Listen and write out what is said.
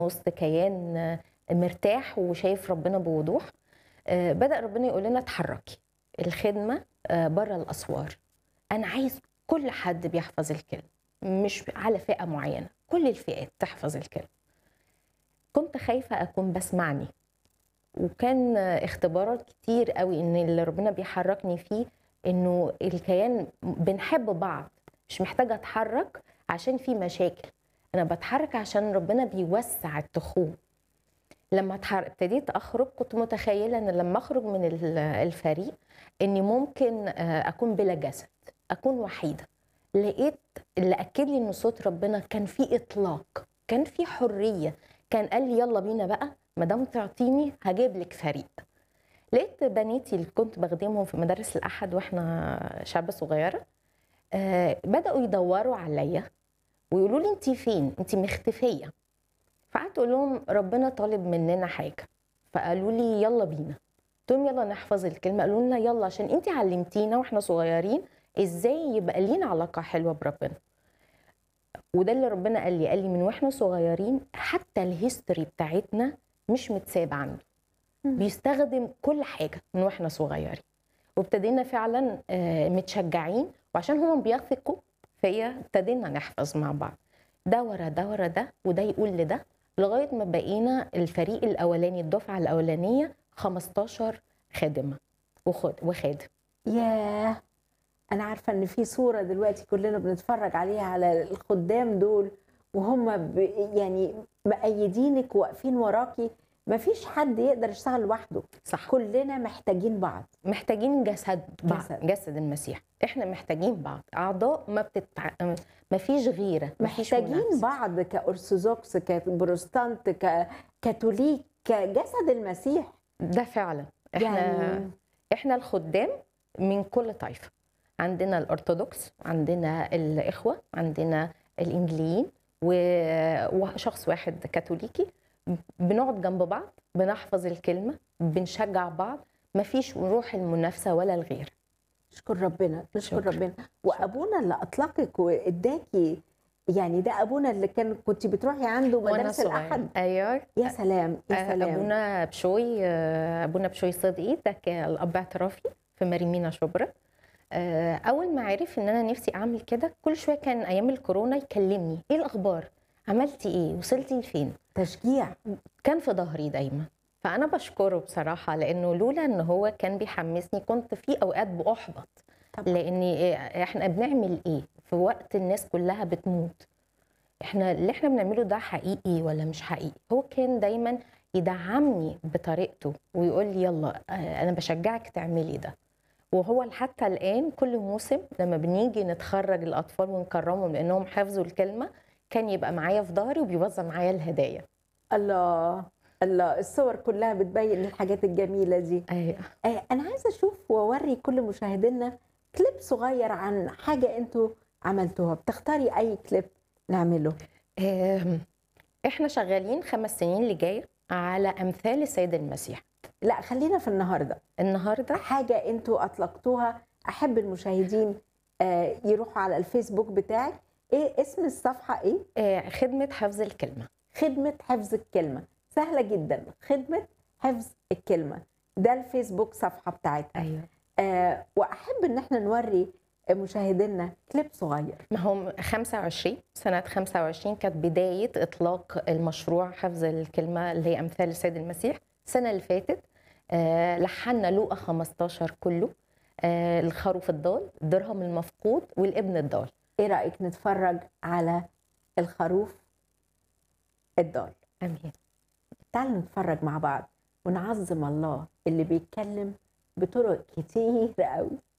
وسط كيان آه، مرتاح وشايف ربنا بوضوح آه، بدأ ربنا يقول لنا اتحركي الخدمة بره الأسوار أنا عايز كل حد بيحفظ الكلمة مش على فئة معينة كل الفئات تحفظ الكلمة كنت خايفة أكون بسمعني وكان اختبارات كتير قوي ان اللي ربنا بيحركني فيه انه الكيان بنحب بعض مش محتاجه اتحرك عشان في مشاكل انا بتحرك عشان ربنا بيوسع التخوم لما اتحر- ابتديت اخرج كنت متخيله ان لما اخرج من ال- الفريق اني ممكن آه، اكون بلا جسد اكون وحيده لقيت اللي اكد لي ان صوت ربنا كان في اطلاق كان في حريه كان قال لي يلا بينا بقى ما دام تعطيني هجيب لك فريق لقيت بناتي اللي كنت بخدمهم في مدارس الاحد واحنا شابه صغيره آه بداوا يدوروا عليا ويقولوا لي انت فين انت مختفيه فقعدت اقول لهم ربنا طالب مننا حاجه فقالوا لي يلا بينا قلت لهم يلا نحفظ الكلمه قالوا لنا يلا عشان انت علمتينا واحنا صغيرين ازاي يبقى لينا علاقه حلوه بربنا وده اللي ربنا قال لي قال لي من واحنا صغيرين حتى الهيستوري بتاعتنا مش متساب عنده مم. بيستخدم كل حاجه من واحنا صغيرين وابتدينا فعلا آه، متشجعين وعشان هم بيثقوا فيا ابتدينا نحفظ مع بعض ده ورا ده ورا ده وده يقول لده لغايه ما بقينا الفريق الاولاني الدفعه الاولانيه 15 خادمه وخد وخادم ياه انا عارفه ان في صوره دلوقتي كلنا بنتفرج عليها على الخدام دول وهم ب... يعني مأيدينك واقفين وراكي مفيش حد يقدر يشتغل لوحده صح كلنا محتاجين بعض محتاجين جسد بعض جسد. جسد, جسد المسيح احنا محتاجين بعض اعضاء ما بتتع... ما فيش غيره ما فيش محتاجين منافسة. بعض كأرثوذكس كبروستانت ككاثوليك كجسد المسيح ده فعلا احنا يعني احنا الخدام من كل طائفه عندنا الارثوذكس عندنا الاخوه عندنا الانجليين و- وشخص واحد كاثوليكي بنقعد جنب بعض بنحفظ الكلمه بنشجع بعض مفيش روح المنافسه ولا الغير نشكر ربنا نشكر شكرا. ربنا وابونا اللي اطلقك واداكي يعني ده ابونا اللي كان كنت بتروحي عنده وانا مدارس صغير الاحد ايوه يا سلام يا سلام ابونا بشوي آه، ابونا بشوي صدقي ده كان الاب اعترافي في مريمينا شبرا آه، اول ما عرف ان انا نفسي اعمل كده كل شويه كان ايام الكورونا يكلمني ايه الاخبار عملتي ايه وصلتي لفين تشجيع كان في ظهري دايما فانا بشكره بصراحه لانه لولا ان هو كان بيحمسني كنت في اوقات باحبط طبعا لان إيه- احنا بنعمل ايه في وقت الناس كلها بتموت احنا اللي احنا بنعمله ده حقيقي ولا مش حقيقي هو كان دايما يدعمني بطريقته ويقول لي يلا آه، انا بشجعك تعملي ده وهو حتى الان كل موسم لما بنيجي نتخرج الاطفال ونكرمهم لانهم حفظوا الكلمه كان يبقى معايا في ظهري وبيوزع معايا الهدايا الله الله الصور كلها بتبين الحاجات الجميله دي ايوه آه، انا عايزه اشوف واوري كل مشاهدينا كليب صغير عن حاجه انتوا عملتوها بتختاري اي كليب نعمله آم، احنا شغالين خمس سنين اللي جايه على امثال السيد المسيح لا خلينا في النهارده النهارده حاجه انتوا اطلقتوها احب المشاهدين آه، يروحوا على الفيسبوك بتاعك ايه اسم الصفحه ايه آه، خدمه حفظ الكلمه خدمه حفظ الكلمه سهله جدا خدمه حفظ الكلمه ده الفيسبوك صفحه بتاعتها ايوه آه واحب ان احنا نوري مشاهدينا كليب صغير ما هو 25 سنة 25 كانت بداية إطلاق المشروع حفظ الكلمة اللي هي أمثال السيد المسيح السنة اللي فاتت آه، لحنا لوقا 15 كله آه، الخروف الضال الدرهم المفقود والابن الضال ايه رايك نتفرج على الخروف الضال آمين تعالوا نتفرج مع بعض ونعظم الله اللي بيتكلم بطرق كتير قوي